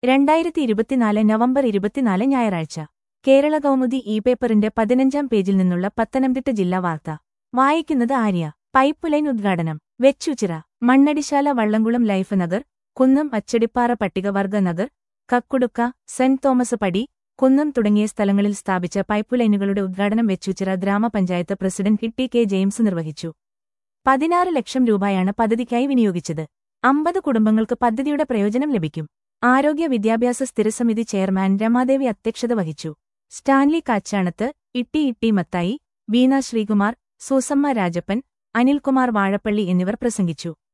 രണ്ടായിരത്തി ഇരുപത്തിനാല് നവംബർ ഇരുപത്തിനാല് ഞായറാഴ്ച കേരള കൗമുദി ഇ പേപ്പറിന്റെ പതിനഞ്ചാം പേജിൽ നിന്നുള്ള പത്തനംതിട്ട ജില്ലാ വാർത്ത വായിക്കുന്നത് ആര്യ പൈപ്പ് ലൈൻ ഉദ്ഘാടനം വെച്ചുചിറ മണ്ണടിശാല വള്ളംകുളം ലൈഫ് നഗർ കുന്നം അച്ചടിപ്പാറ പട്ടികവർഗ നഗർ കക്കുടുക്ക സെന്റ് തോമസ് പടി കുന്നം തുടങ്ങിയ സ്ഥലങ്ങളിൽ സ്ഥാപിച്ച പൈപ്പ് ലൈനുകളുടെ ഉദ്ഘാടനം വെച്ചുചിറ ഗ്രാമപഞ്ചായത്ത് പ്രസിഡന്റ് കിട്ടി കെ ജെയിംസ് നിർവഹിച്ചു പതിനാറ് ലക്ഷം രൂപയാണ് പദ്ധതിക്കായി വിനിയോഗിച്ചത് അമ്പത് കുടുംബങ്ങൾക്ക് പദ്ധതിയുടെ പ്രയോജനം ലഭിക്കും ആരോഗ്യ വിദ്യാഭ്യാസ സ്ഥിരസമിതി ചെയർമാൻ രമാദേവി അധ്യക്ഷത വഹിച്ചു സ്റ്റാൻലി കാച്ചാണത്ത് ഇട്ടി ഇട്ടി മത്തായി ബീന ശ്രീകുമാർ സൂസമ്മ രാജപ്പൻ അനിൽകുമാർ വാഴപ്പള്ളി എന്നിവർ പ്രസംഗിച്ചു